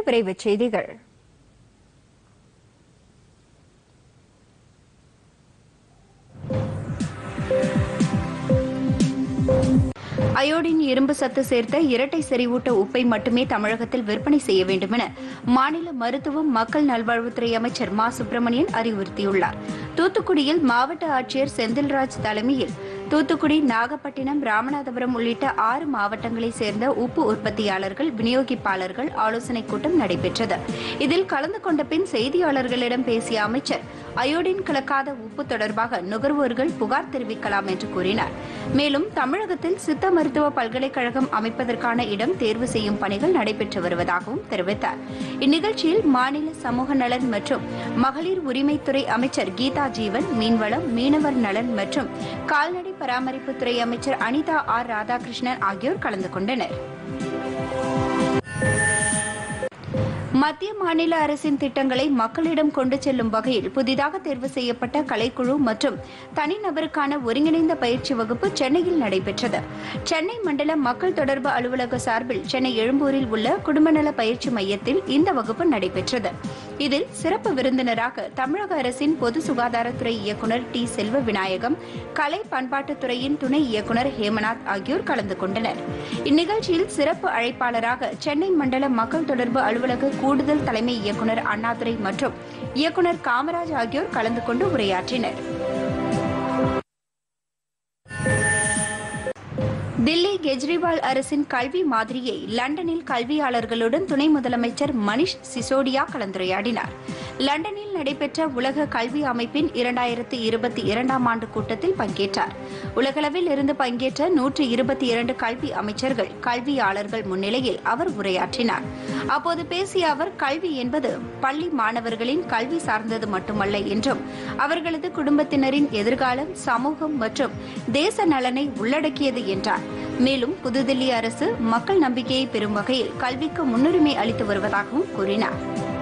விரைவுச் செய்திகள் அயோடின் இரும்பு சத்து சேர்த்த இரட்டை செறிவூட்ட உப்பை மட்டுமே தமிழகத்தில் விற்பனை செய்ய வேண்டும் என மாநில மருத்துவம் மக்கள் நல்வாழ்வுத்துறை அமைச்சர் மா சுப்பிரமணியன் அறிவுறுத்தியுள்ளார் தூத்துக்குடியில் மாவட்ட ஆட்சியர் செந்தில்ராஜ் தலைமையில் தூத்துக்குடி நாகப்பட்டினம் ராமநாதபுரம் உள்ளிட்ட ஆறு மாவட்டங்களைச் சேர்ந்த உப்பு உற்பத்தியாளர்கள் விநியோகிப்பாளர்கள் ஆலோசனைக் கூட்டம் நடைபெற்றது இதில் கலந்து கொண்ட பின் செய்தியாளர்களிடம் பேசிய அமைச்சர் அயோடின் கலக்காத உப்பு தொடர்பாக நுகர்வோர்கள் புகார் தெரிவிக்கலாம் என்று கூறினார் மேலும் தமிழகத்தில் சித்த மருத்துவ பல்கலைக்கழகம் அமைப்பதற்கான இடம் தேர்வு செய்யும் பணிகள் நடைபெற்று வருவதாகவும் தெரிவித்தார் இந்நிகழ்ச்சியில் மாநில சமூக நலன் மற்றும் மகளிர் உரிமைத்துறை அமைச்சர் கீதா ஜீவன் மீன்வளம் மீனவர் நலன் மற்றும் கால்நடை பராமரிப்புத்துறை அமைச்சர் அனிதா ஆர் ராதாகிருஷ்ணன் ஆகியோர் கலந்து கொண்டனர் மத்திய மாநில அரசின் திட்டங்களை மக்களிடம் கொண்டு செல்லும் வகையில் புதிதாக தேர்வு செய்யப்பட்ட கலைக்குழு மற்றும் தனிநபருக்கான ஒருங்கிணைந்த பயிற்சி வகுப்பு சென்னையில் நடைபெற்றது சென்னை மண்டல மக்கள் தொடர்பு அலுவலக சார்பில் சென்னை எழும்பூரில் உள்ள குடும்பநல பயிற்சி மையத்தில் இந்த வகுப்பு நடைபெற்றது இதில் சிறப்பு விருந்தினராக தமிழக அரசின் பொது சுகாதாரத்துறை இயக்குநர் டி செல்வ விநாயகம் கலை பண்பாட்டுத்துறையின் துணை இயக்குநர் ஹேமநாத் ஆகியோர் கலந்து கொண்டனர் இந்நிகழ்ச்சியில் சிறப்பு அழைப்பாளராக சென்னை மண்டல மக்கள் தொடர்பு அலுவலக கூடுதல் தலைமை இயக்குநர் அண்ணாதுரை மற்றும் இயக்குநர் காமராஜ் ஆகியோர் கலந்து கொண்டு உரையாற்றினர் தில்லி கெஜ்ரிவால் அரசின் கல்வி மாதிரியை லண்டனில் கல்வியாளர்களுடன் துணை முதலமைச்சர் மணிஷ் சிசோடியா கலந்துரையாடினார் லண்டனில் நடைபெற்ற உலக கல்வி அமைப்பின் இரண்டாயிரத்து இருபத்தி இரண்டாம் ஆண்டு கூட்டத்தில் பங்கேற்றார் உலகளவில் இருந்து பங்கேற்ற நூற்று இருபத்தி இரண்டு கல்வி அமைச்சர்கள் கல்வியாளர்கள் முன்னிலையில் அவர் உரையாற்றினார் அப்போது பேசிய அவர் கல்வி என்பது பள்ளி மாணவர்களின் கல்வி சார்ந்தது மட்டுமல்ல என்றும் அவர்களது குடும்பத்தினரின் எதிர்காலம் சமூகம் மற்றும் தேச நலனை உள்ளடக்கியது என்றார் மேலும் புதுதில்லி அரசு மக்கள் நம்பிக்கையை பெறும் வகையில் கல்விக்கு முன்னுரிமை அளித்து வருவதாகவும் கூறினார்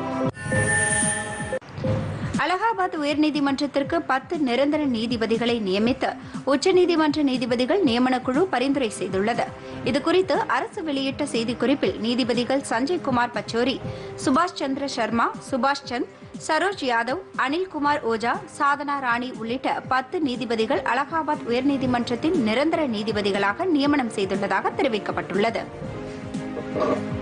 அலகாபாத் உயர்நீதிமன்றத்திற்கு பத்து நிரந்தர நீதிபதிகளை நியமித்து உச்சநீதிமன்ற நீதிபதிகள் நியமனக்குழு பரிந்துரை செய்துள்ளது இதுகுறித்து அரசு வெளியிட்ட செய்திக்குறிப்பில் நீதிபதிகள் சஞ்சய் குமார் பச்சோரி சுபாஷ் சந்திர சர்மா சுபாஷ் சந்த் சரோஜ் யாதவ் அனில்குமார் ஓஜா சாதனா ராணி உள்ளிட்ட பத்து நீதிபதிகள் அலகாபாத் உயர்நீதிமன்றத்தின் நிரந்தர நீதிபதிகளாக நியமனம் செய்துள்ளதாக தெரிவிக்கப்பட்டுள்ளது